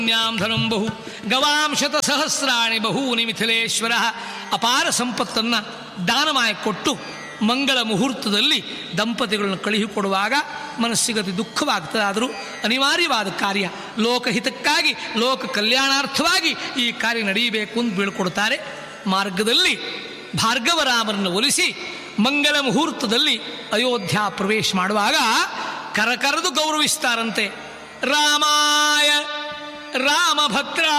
ನ್ಯಾಂ ಧನಂ ಬಹು ಗವಾಂಶತ ಸಹಸ್ರಾಣಿ ಬಹೂನಿ ಮಿಥಿಲೇಶ್ವರ ಅಪಾರ ಸಂಪತ್ತನ್ನು ದಾನಮಾಯ ಕೊಟ್ಟು ಮಂಗಳ ಮುಹೂರ್ತದಲ್ಲಿ ದಂಪತಿಗಳನ್ನು ಕಳುಹಿಕೊಡುವಾಗ ಮನಸ್ಸಿಗತಿ ದುಃಖವಾಗ್ತದೆ ಆದರೂ ಅನಿವಾರ್ಯವಾದ ಕಾರ್ಯ ಲೋಕಹಿತಕ್ಕಾಗಿ ಲೋಕ ಕಲ್ಯಾಣಾರ್ಥವಾಗಿ ಈ ಕಾರ್ಯ ನಡೆಯಬೇಕು ಅಂತ ಬೀಳ್ಕೊಡ್ತಾರೆ ಮಾರ್ಗದಲ್ಲಿ ಭಾರ್ಗವರಾಮರನ್ನು ಒಲಿಸಿ ಮಂಗಲ ಮುಹೂರ್ತದಲ್ಲಿ ಅಯೋಧ್ಯ ಪ್ರವೇಶ ಮಾಡುವಾಗ ಕರಕರೆದು ಗೌರವಿಸ್ತಾರಂತೆ ರಾಮಾಯ ರಾಮಭದ್ರ